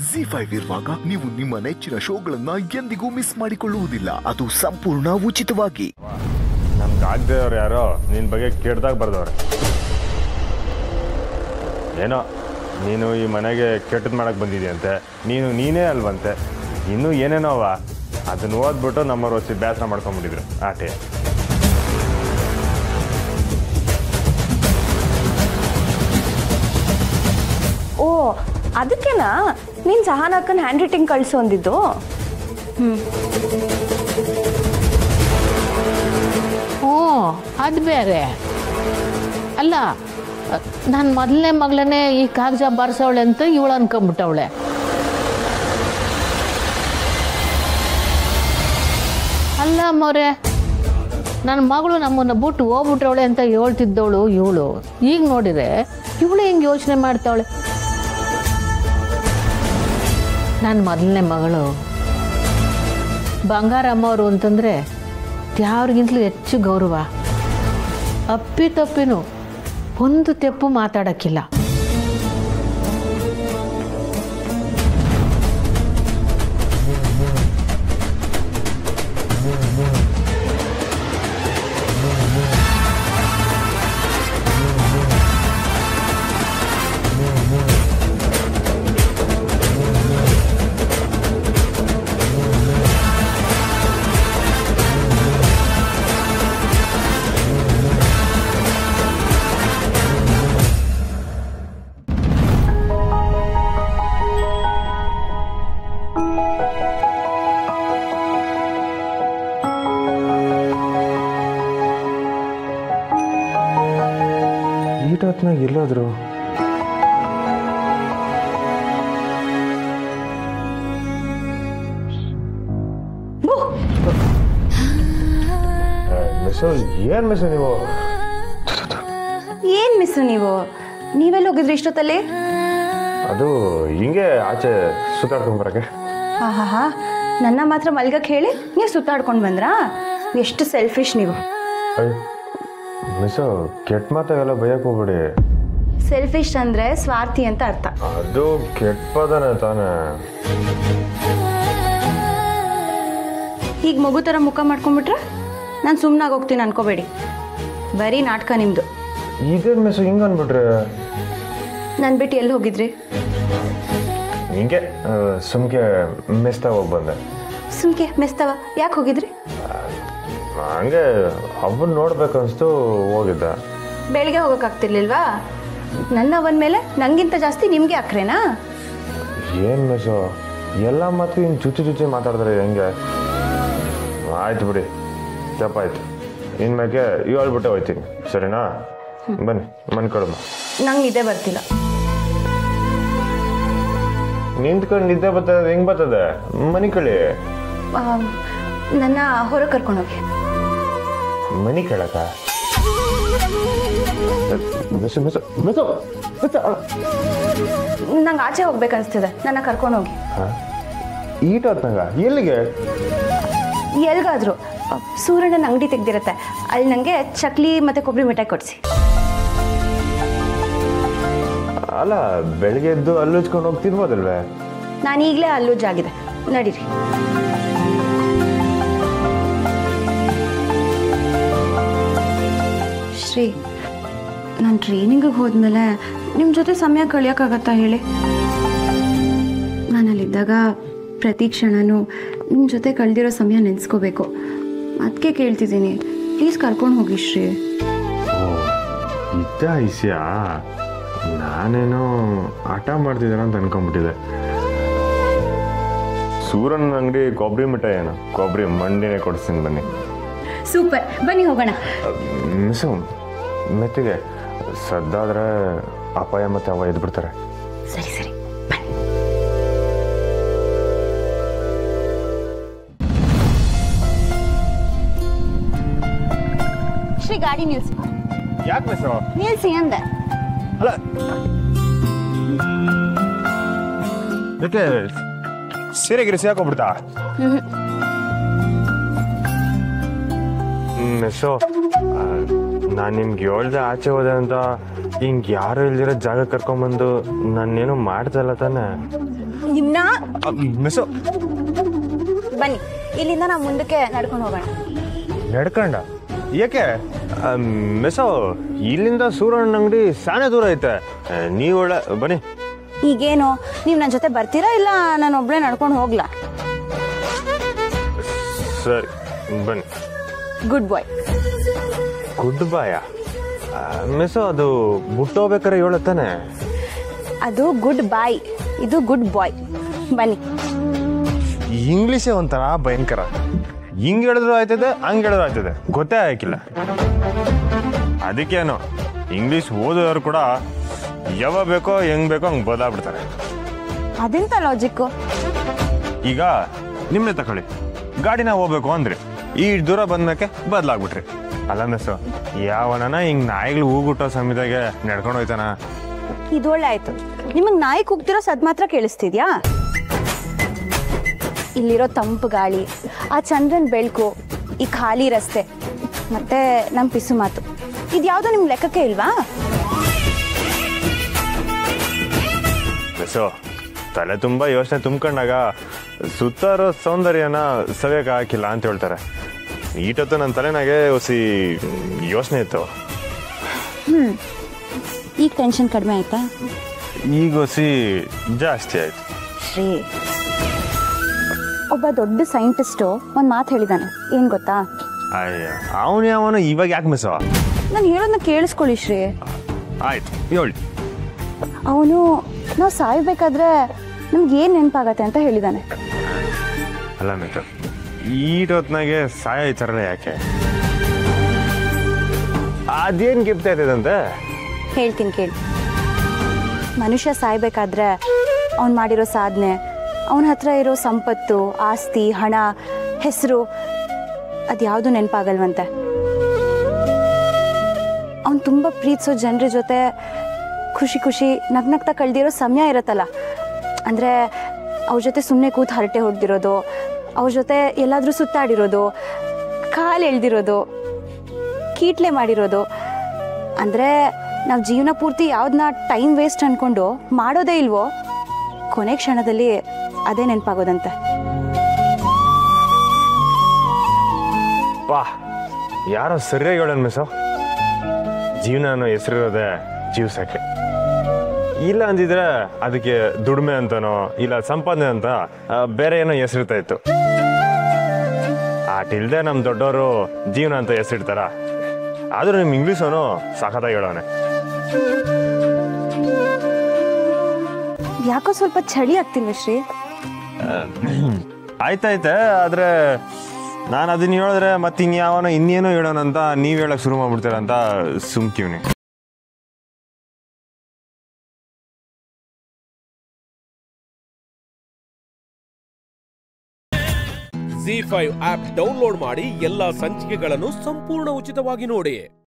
G five ಇರುವಾಗ ನೀವು ನಿಮ್ಮ ನೆಚ್ಚಿನ ಶೋಗಳನ್ನ ಎಂದಿಗೂ ಮಿಸ್ ಮಾಡಿಕೊಳ್ಳುವುದಿಲ್ಲ ಅದು ಸಂಪೂರ್ಣ ಉಚಿತವಾಗಿ ನಮ್ಗೆ ಆಗದೆ ಅವ್ರು ಯಾರೋ ನಿನ್ನ ಬಗ್ಗೆ ಕೆಡ್ದಾಗ ಬರ್ದವ್ರೆ ಏನೋ ನೀನು ಈ ಮನೆಗೆ ಕೆಟ್ಟದ್ದು ಮಾಡಕ್ಕೆ ಬಂದಿದ್ಯಂತೆ ನೀನು ನೀನೇ ಅಲ್ವಂತೆ ಇನ್ನೂ ಏನೇನೋ ಅವ ಅದನ್ನ ಓದ್ಬಿಟ್ಟು ನಮ್ಮವ್ರು వచ్చి ಬೇಸರ ಮಾಡ್ಕೊಂಡ್ಬಿಟ್ಟಿದ್ರು ಆಟೆ ಓ ಅದಕ್ಕೆನಾ ನೀನು ಸಹನ ಅಕ್ಕನ ಹ್ಯಾಂಡ್ ರೈಟಿಂಗ್ ಕಳಿಸು ಅಂದಿದ್ದು ಓ ಅದು ಬೇರೆ ಅಲ್ಲ ನನ್ನ ಮೊದಲನೇ ಮಗಳನ್ನೇ ಈ ಕಾಗಜ ಬರ್ಸವಳೆ ಅಂತ ಇವಳು ಅನ್ಕೊಂಬಿಟ್ಟವಳೆ ಅಲ್ಲ ಮೋರೆ ನನ್ನ ಮಗಳು ನಮ್ಮನ್ನು ಬಿಟ್ಟು ಹೋಗ್ಬಿಟ್ರವಳೆ ಅಂತ ಹೇಳ್ತಿದ್ದವಳು ಇವಳು ಈಗ ನೋಡಿದ್ರೆ ಇವಳು ಹೆಂಗೆ ಯೋಚನೆ ಮಾಡ್ತಾವಳೆ ನನ್ನ ಮೊದಲನೇ ಮಗಳು ಬಂಗಾರಮ್ಮವರು ಅಂತಂದರೆ ಯಾರಿಗಿಂತಲೂ ಹೆಚ್ಚು ಗೌರವ ಅಪ್ಪಿ ತಪ್ಪಿನೂ ಒಂದು ತೆಪ್ಪು ಮಾತಾಡೋಕ್ಕಿಲ್ಲ ಈಟೊತ್ನಾಗ ಎಲ್ಲೋದ್ರು ಮಿಸ್ಸು ಏನು ಮಿಸ್ಸು ನೀವು ಏನು ಮಿಸ್ಸು ನೀವು ನೀವೆಲ್ಲ ಹೋಗಿದ್ರಿ ಇಷ್ಟೊತ್ತಲ್ಲಿ ಅದು ಹಿಂಗೆ ಆಚೆ ಸುತ್ತಾಡ್ಕೊಂಬರಕ್ಕೆ ಹಾ ಹಾ ನನ್ನ ಮಾತ್ರ ಮಲ್ಗಕ್ಕೆ ಹೇಳಿ ನೀವು ಸುತ್ತಾಡ್ಕೊಂಡು ಬಂದ್ರಾ ಎಷ್ಟು ಸೆಲ್ಫಿಶ್ ನೀವು ಅಯ್ಯ ಮಿಸ್ಸು ಕೆಟ್ಟ ಮಾತಾಗೆಲ್ಲ ಬೈಯಕ್ಕೆ ಹೋಗ್ಬೇಡಿ ಸೆಲ್ಫಿಶ್ ಅಂದರೆ ಸ್ವಾರ್ಥಿ ಅಂತ ಅರ್ಥ ಅದು ಕೆಟ್ಟ ಪದನೇ ತಾನೇ ಈಗ ಮಗು ಥರ ಮುಖ ಮಾಡ್ಕೊಂಡ್ಬಿಟ್ರೆ ನಾನು ಸುಮ್ಮನಾಗಿ ಹೋಗ್ತೀನಿ ಅನ್ಕೋಬೇಡಿ ಬರೀ ನಾಟಕ ನಿಮ್ಮದು ಇದೇನು ಮಿಸ್ಸು ಹಿಂಗೆ ಅಂದ್ಬಿಟ್ರೆ ನಾನು ಬಿಟ್ಟು ಎಲ್ಲಿ ಹೋಗಿದ್ರಿ ಹಿಂಗೆ ಸುಮ್ಕೆ ಮೆಸ್ತಾಗ ಹೋಗಿ ಬಂದೆ ಸುಮ್ಕೆ ಮೆಸ್ತವ ಯಾಕೆ ಹೋಗಿದ್ರಿ ಹಂಗೆ ಅವನ್ ನೋಡ್ಬೇಕು ಅನ್ಸ್ತು ಹೋಗಿದ್ದೆ ಬೆಳಿಗ್ಗೆ ಹೋಗೋಕ್ಕಾಗ್ತಿರ್ಲಿಲ್ವಾ ನನ್ನ ಅವನ ಮೇಲೆ ನನಗಿಂತ ಜಾಸ್ತಿ ನಿಮಗೆ ಅಕ್ರೇನಾ ಏನ್ ಮಿಸ್ಸು ಎಲ್ಲ ಮಾತು ಹಿಂಗೆ ಚುಚ್ಚಿ ಚುಚ್ಚಿ ಮಾತಾಡಿದ್ರೆ ಹೆಂಗೆ ಆಯ್ತು ಬಿಡಿ ತಪ್ಪಾಯ್ತು ಇನ್ಮೇಲೆ ಹೇಳ್ಬಿಟ್ಟೆ ಹೋಯ್ತೀನಿ ಸರಿನಾ ಬನ್ನಿ ಮನ್ಕೊಳಮ್ಮ ನಂಗೆ ನಿದ್ದೆ ಬರ್ತಿಲ್ಲ ನಿಂತ್ಕೊಂಡು ನಿದ್ದೆ ಬರ್ತದೆ ಹೆಂಗ್ ಬರ್ತದೆ ಮನಿ ಕಳಿ ಆ, ನನ್ನ ಹೊರಗೆ ಕರ್ಕೊಂಡೋಗಿ ಮನಿ ಕೇಳಕ ಮಿಸ್ಸು ಮಿಸ್ಸು ಮಿಸ್ಸು ಮಿಸ್ಸು ನಂಗೆ ಆಚೆ ಹೋಗ್ಬೇಕನ್ಸ್ತಿದೆ ನನ್ನ ಕರ್ಕೊಂಡೋಗಿ ಈಟೊತ್ನಾಗ ಎಲ್ಲಿಗೆ ಎಲ್ಗಾದ್ರು ಆ, ಸೂರ್ಯಣ್ಣನ ಅಂಗಡಿ ತೆಗ್ದಿರತ್ತೆ ಅಲ್ಲಿ ನನಗೆ ಚಕ್ಲಿ ಮತ್ತು ಕೊಬ್ಬರಿ ಮಿಠಾಯಿ ಕೊಡಿಸಿ ಅಲ್ಲ ಬೆಳಿಗ್ಗೆ ಎದ್ದು ಅಲ್ಲಿ ಹಚ್ಕೊಂಡು ಹೋಗಿ ತಿನ್ಬೋದಲ್ವೇ ನಾನು ಈಗಲೇ ಅಲ್ಲೂಜಾಗಿದೆ ನಡೀರಿ ಶ್ರೀ ನಾನು ಟ್ರೈನಿಂಗಿಗೆ ಹೋದ್ಮೇಲೆ ನಿಮ್ಮ ಜೊತೆ ಸಮಯ ಕಳಿಯೋಕ್ಕಾಗತ್ತಾ ಹೇಳಿ ನಾನು ಅಲ್ಲಿದ್ದಾಗ ಪ್ರತಿ ಕ್ಷಣನೂ ನಿಮ್ಮ ಜೊತೆ ಕಳೆದಿರೋ ಸಮಯ ನೆನೆಸ್ಕೋಬೇಕು ಅದಕ್ಕೆ ಕೇಳ್ತಿದ್ದೀನಿ ಪ್ಲೀಸ್ ಕರ್ಕೊಂಡು ಹೋಗಿ ಶ್ರೀ ಇದ್ದ ಐಸ್ಯ ನಾನೇನೋ ಆಟ ಮಾಡ್ತಿದ್ದೇನೆ ಅಂತ ಅನ್ಕೊಂಡ್ಬಿಟ್ಟಿದೆ ಸೂರನ್ ಅಂಗಡಿ ಕೊಬ್ಬರಿ ಮಿಠಾಯಿ ಏನೋ ಕೊಬ್ಬರಿ ಮಂಡಿನೇ ಕೊಡಿಸ್ತೀನಿ ಬನ್ನಿ ಸೂಪರ್ ಬನ್ನಿ ಹೋಗೋಣ ಮಿಸ್ಸು ಮೆತ್ತಿಗೆ ಸದ್ದಾದ್ರೆ ಅಪಾಯ ಮತ್ತೆ ಅವ ಎದ್ದು ಬಿಡ್ತಾರೆ ಸರಿ ಸರಿ ಬನ್ನಿ ಶ್ರೀ ಗಾಡಿ ನಿಲ್ಸಿ ಯಾಕೆ ಮಿಸ್ಸು ನಿಲ್ಸಿ ಅಂದೆ ಅಲ್ಲ ಯಾಕೆ ಸೀರೆ ಗಿರಿಸಿ ಹಾಕೋಗ್ಬಿಡ್ತಾ ಮಿಸ್ಸು ನಾನು ನಿಮ್ಗೆ ಹೇಳ್ದೆ ಆಚೆ ಹೋದೆ ಅಂತ ಹಿಂಗೆ ಯಾರು ಇಲ್ದಿರೋ ಜಾಗ ಕರ್ಕೊಂಬಂದು ನಾನೇನು ಮಾಡ್ತಲ್ಲ ತಾನೆ ನಿಮ್ನ ಮಿಸೋ ಬನ್ನಿ ಇಲ್ಲಿಂದ ನಾವು ಮುಂದಕ್ಕೆ ನಡ್ಕೊಂಡು ಹೋಗೋಣ ನಡ್ಕಂಡ ಏಕೆ ಮಿಸೋ ಇಲ್ಲಿಂದ ಸೂರಣ್ಣ ಅಂಗಡಿ ಸಾನೆ ದೂರ ಐತೆ ನೀವು ಒಳ್ಳೆ ಬನ್ನಿ ಈಗೇನು ನೀವು ನನ್ನ ಜೊತೆ ಬರ್ತೀರಾ ಇಲ್ಲ ನಾನು ಒಬ್ಳೆ ನಡ್ಕೊಂಡು ಹೋಗ್ಲಾ ಸರಿ ಬನ್ನಿ ಗುಡ್ ಬಾಯ್ ಗುಡ್ ಬಾಯ ಮಿಸೋ ಅದು ಬಿಟ್ಟೋಗ್ಬೇಕಾರೆ ಹೇಳುತ್ತಾನೆ ಅದು ಗುಡ್ ಬಾಯ್ ಇದು ಗುಡ್ ಬಾಯ್ ಬನ್ನಿ ಇಂಗ್ಲೀಷೇ ಒಂಥರ ಭಯಂಕರ ಹಿಂಗ್ ಹೇಳಿದ್ರು ಆಯ್ತದೆ ಹಂಗ್ ಹೇಳಿದ್ರು ಆಯ್ತದೆ ಗೊತ್ತೇ ಆಗಿಲ್ಲ ಅದಕ್ಕೇನು ಇಂಗ್ಲೀಷ್ ಓದೋರು ಕೂಡ ಯಾವಾಗ ಬೇಕೋ ಹೆಂಗ್ ಬೇಕೋ ಹಂಗ್ ಬದಲಾಗ್ಬಿಡ್ತಾರೆ ಅದೆಂತ ಲಾಜಿಕ್ಕು ಈಗ ನಿಮ್ಮನೆ ತಗೊಳ್ಳಿ ಗಾಡಿನ ಹೋಗ್ಬೇಕು ಅಂದ್ರಿ ಈ ದೂರ ಬಂದಕ್ಕೆ ಬದಲಾಗ್ಬಿಟ್ರಿ ಅಲ್ಲ ಮಿಸ್ಸು ಯಾವನ ಹಿಂಗ್ ನಾಯಿಗಳು ಹೂಗುಟ್ಟೋ ಸಮಯದಾಗೆ ನಡ್ಕೊಂಡು ಹೋಯ್ತಾನ ಇದು ಒಳ್ಳೆ ಆಯ್ತು ನಿಮಗೆ ನಾಯಿ ಕೂಗ್ತಿರೋ ಸದ್ ಮಾತ್ರ ಕೇಳಿಸ್ತಿದ್ಯಾ ಇಲ್ಲಿರೋ ತಂಪು ಗಾಳಿ ಆ ಚಂದ್ರನ್ ಬೆಳಕು ಈ ಖಾಲಿ ರಸ್ತೆ ಮತ್ತೆ ನಮ್ಮ ಪಿಸು ಮಾತು ಇದ್ಯಾವುದೋ ನಿಮ್ಗೆ ಲೆಕ್ಕಕ್ಕೆ ಇಲ್ವಾ ಮಿಸ್ಸು ತಲೆ ತುಂಬಾ ಯೋಚನೆ ತುಂಬ್ಕೊಂಡಾಗ ಸುತ್ತ ಇರೋ ಸೌಂದರ್ಯನ ಸವಿಯಕ್ಕೆ ಹಾಕಿಲ್ಲ ಅಂತ ಹೇಳ್ತಾರೆ ಈಟೊತ್ತು ನನ್ನ ತಲೆನಾಗೆ ಹೊಸಿ ಯೋಚನೆ ಇತ್ತು ಈಗ ಟೆನ್ಷನ್ ಕಡಿಮೆ ಆಯ್ತಾ ಈಗ ಹೊಸಿ ಜಾಸ್ತಿ ಆಯ್ತು ಶ್ರೀ ಒಬ್ಬ ದೊಡ್ಡ ಸೈಂಟಿಸ್ಟು ಒಂದು ಮಾತು ಹೇಳಿದಾನೆ ಏನು ಗೊತ್ತಾ ಅಯ್ಯ ಅವನು ಯಾವನು ಇವಾಗ ಯಾಕೆ ಮಿಸ್ಸೋ ನಾನು ಹೇಳೋದನ್ನ ಕೇಳಿಸ್ಕೊಳ್ಳಿ ಶ್ರೀ ಆಯ್ತು ಹೇಳಿ ಅವನು ನಾವು ಸಾಯ್ಬೇಕಾದ್ರೆ ನಮ್ಗೆ ಏನು ನೆನಪಾಗತ್ತೆ ಅಂತ ಹೇಳಿದಾನೆ ಅಲ್ಲ ಮಿತ್ರ ಈಟೊತ್ನಾಗೆ ಸಾಯ ಐತಾರಲ್ಲ ಯಾಕೆ ಅದೇನ್ ಗಿಫ್ಟ್ ಆಯ್ತದಂತೆ ಹೇಳ್ತೀನಿ ಕೇಳಿ ಮನುಷ್ಯ ಸಾಯ್ಬೇಕಾದ್ರೆ ಅವ್ನು ಮಾಡಿರೋ ಸಾಧನೆ ಅವನ ಹತ್ರ ಇರೋ ಸಂಪತ್ತು ಆಸ್ತಿ ಹಣ ಹೆಸರು ಅದ್ಯಾವುದು ನೆನಪಾಗಲ್ವಂತೆ ಅವ್ನು ತುಂಬ ಪ್ರೀತಿಸೋ ಜನರ ಜೊತೆ ಖುಷಿ ಖುಷಿ ನಗ್ನಗ್ತಾ ಕಳ್ದಿರೋ ಸಮಯ ಇರುತ್ತಲ್ಲ ಅಂದರೆ ಅವ್ರ ಜೊತೆ ಸುಮ್ಮನೆ ಕೂತು ಹರಟೆ ಹೊಡೆದಿರೋದು ಅವ್ರ ಜೊತೆ ಎಲ್ಲಾದರೂ ಸುತ್ತಾಡಿರೋದು ಕಾಲು ಎಳ್ದಿರೋದು ಕೀಟ್ಲೆ ಮಾಡಿರೋದು ಅಂದರೆ ನಾವು ಜೀವನ ಪೂರ್ತಿ ಯಾವ್ದನ್ನ ಟೈಮ್ ವೇಸ್ಟ್ ಅನ್ಕೊಂಡು ಮಾಡೋದೇ ಇಲ್ವೋ ಕೊನೆ ಕ್ಷಣದಲ್ಲಿ ಅದೇ ನೆನಪಾಗೋದಂತೆ ವಾ ಯಾರೋ ಸರಿಯಾಗಿ ಹೇಳನ್ ಮಿಸ್ಸೋ ಜೀವನ ಅನ್ನೋ ಹೆಸರಿರೋದೆ ಜೀವ್ಸಕ್ಕೆ ಇಲ್ಲ ಅಂದಿದ್ರೆ ಅದಕ್ಕೆ ದುಡಿಮೆ ಅಂತನೋ ಇಲ್ಲ ಸಂಪಾದನೆ ಅಂತ ಆ, ಬೇರೆ ಏನೋ ಹೆಸರಿರ್ತಾ ಇತ್ತು ಆಟಿಲ್ದೆ ನಮ್ಮ ದೊಡ್ಡವರು ಜೀವನ ಅಂತ ಹೆಸರಿಡ್ತಾರ ಆದ್ರೂ ನಿಮ್ ಇಂಗ್ಲೀಷ್ ಅವನು ಸಖತ್ತಾಗಿ ಹೇಳೋನೆ ಯಾಕೋ ಸ್ವಲ್ಪ ಚಳಿ ಆಗ್ತಿಲ್ವ ಶ್ರೀ ಆಯ್ತಾಯ್ತೆ ಆದ್ರೆ ನಾನು ಅದನ್ನ ಹೇಳಿದ್ರೆ ಮತ್ತೆ ಇನ್ಯಾವನ ಇನ್ನೇನೋ ಹೇಳೋಣ ಅಂತ ನೀವ್ ಹೇಳಕ್ ಶುರು ಮಾಡ್ಬಿಡ್ತೀರ ಅಂತ ಸುಮ್ಕಿವ್ನಿ ಜಿ ಫೈವ್ ಆಪ್ ಡೌನ್ಲೋಡ್ ಮಾಡಿ ಎಲ್ಲಾ ಸಂಚಿಕೆಗಳನ್ನು ಸಂಪೂರ್ಣ ಉಚಿತವಾಗಿ ನೋಡಿ